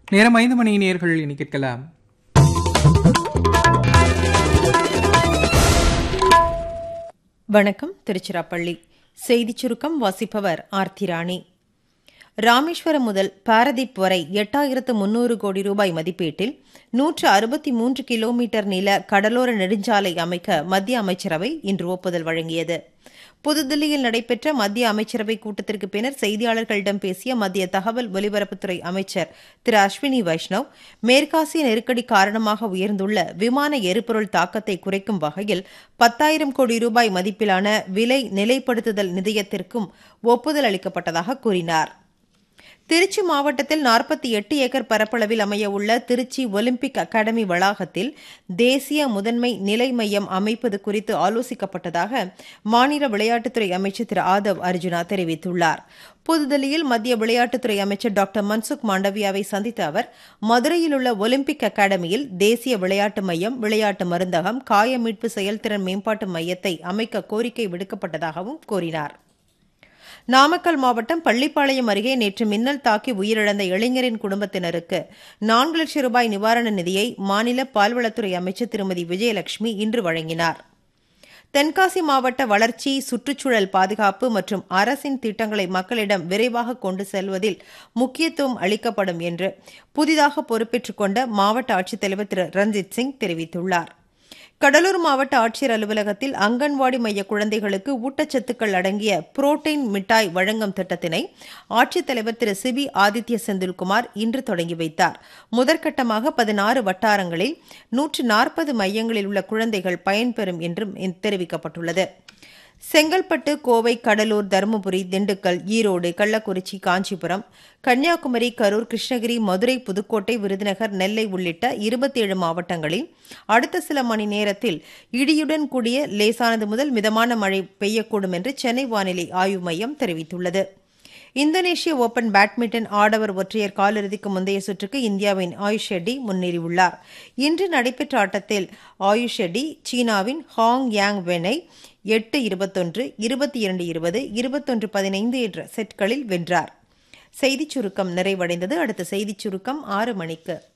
நேரம் ஐந்து மணி நேர்கள் இனி கேட்கலாம் வணக்கம் திருச்சிராப்பள்ளி செய்திச் சுருக்கம் வாசிப்பவர் ஆர்த்தி ராணி ராமேஸ்வரம் முதல் பாரதீப் வரை எட்டாயிரத்து முன்னூறு கோடி ரூபாய் மதிப்பீட்டில் நூற்று அறுபத்தி மூன்று கிலோமீட்டர் நீள கடலோர நெடுஞ்சாலை அமைக்க மத்திய அமைச்சரவை இன்று ஒப்புதல் வழங்கியது புதுதில்லியில் நடைபெற்ற மத்திய அமைச்சரவை கூட்டத்திற்கு பின்னர் செய்தியாளர்களிடம் பேசிய மத்திய தகவல் ஒலிபரப்புத்துறை அமைச்சர் திரு அஸ்வினி வைஷ்ணவ் மேற்காசிய நெருக்கடி காரணமாக உயர்ந்துள்ள விமான எரிபொருள் தாக்கத்தை குறைக்கும் வகையில் பத்தாயிரம் கோடி ரூபாய் மதிப்பிலான விலை நிலைப்படுத்துதல் நிதியத்திற்கும் ஒப்புதல் அளிக்கப்பட்டதாக கூறினார் திருச்சி மாவட்டத்தில் நாற்பத்தி எட்டு ஏக்கர் பரப்பளவில் அமைய உள்ள திருச்சி ஒலிம்பிக் அகாடமி வளாகத்தில் தேசிய முதன்மை நிலை மையம் அமைப்பது குறித்து ஆலோசிக்கப்பட்டதாக மாநில விளையாட்டுத்துறை அமைச்சர் திரு ஆதவ் அர்ஜுனா தெரிவித்துள்ளார் புதுதில்லியில் மத்திய விளையாட்டுத்துறை அமைச்சர் டாக்டர் மன்சுக் மாண்டவியாவை சந்தித்த அவர் மதுரையில் உள்ள ஒலிம்பிக் அகாடமியில் தேசிய விளையாட்டு மையம் விளையாட்டு மருந்தகம் காய மீட்பு செயல்திறன் மேம்பாட்டு மையத்தை அமைக்க கோரிக்கை விடுக்கப்பட்டதாகவும் கூறினார் நாமக்கல் மாவட்டம் பள்ளிப்பாளையம் அருகே நேற்று மின்னல் தாக்கி உயிரிழந்த இளைஞரின் குடும்பத்தினருக்கு நான்கு லட்சம் ரூபாய் நிவாரண நிதியை மாநில பால்வளத்துறை அமைச்சர் திருமதி விஜயலட்சுமி இன்று வழங்கினார் தென்காசி மாவட்ட வளர்ச்சி சுற்றுச்சூழல் பாதுகாப்பு மற்றும் அரசின் திட்டங்களை மக்களிடம் விரைவாக கொண்டு செல்வதில் முக்கியத்துவம் அளிக்கப்படும் என்று புதிதாக பொறுப்பேற்றுக் கொண்ட மாவட்ட ஆட்சித்தலைவர் திரு ரஞ்சித் சிங் தெரிவித்துள்ளார் கடலூர் மாவட்ட ஆட்சியர் அலுவலகத்தில் அங்கன்வாடி மைய குழந்தைகளுக்கு ஊட்டச்சத்துக்கள் அடங்கிய புரோட்டீன் மிட்டாய் வழங்கும் திட்டத்தினை ஆட்சித்தலைவர் திரு சிபி ஆதித்ய செந்தில்குமார் இன்று தொடங்கி வைத்தார் முதற்கட்டமாக பதினாறு வட்டாரங்களில் நூற்று நாற்பது மையங்களில் உள்ள குழந்தைகள் பயன்பெறும் என்றும் தெரிவிக்கப்பட்டுள்ளது செங்கல்பட்டு கோவை கடலூர் தருமபுரி திண்டுக்கல் ஈரோடு கள்ளக்குறிச்சி காஞ்சிபுரம் கன்னியாகுமரி கரூர் கிருஷ்ணகிரி மதுரை புதுக்கோட்டை விருதுநகர் நெல்லை உள்ளிட்ட இருபத்தி ஏழு மாவட்டங்களில் அடுத்த சில மணி நேரத்தில் இடியுடன் கூடிய லேசானது முதல் மிதமான மழை பெய்யக்கூடும் என்று சென்னை வானிலை ஆய்வு மையம் தெரிவித்துள்ளது இந்தோனேஷிய ஓபன் பேட்மிண்டன் ஆடவர் ஒற்றையர் காலிறுதிக்கு முந்தைய சுற்றுக்கு இந்தியாவின் ஆயுஷ் ஷெட்டி முன்னேறியுள்ளார் இன்று நடைபெற்ற ஆட்டத்தில் ஆயுஷ் ஷெட்டி சீனாவின் ஹாங் யாங் வெனை எட்டு இருபத்தொன்று இருபத்தி இரண்டு இருபது இருபத்தொன்று பதினைந்து என்ற செட்களில் வென்றார் செய்திச் சுருக்கம் நிறைவடைந்தது அடுத்த செய்திச் சுருக்கம் ஆறு மணிக்கு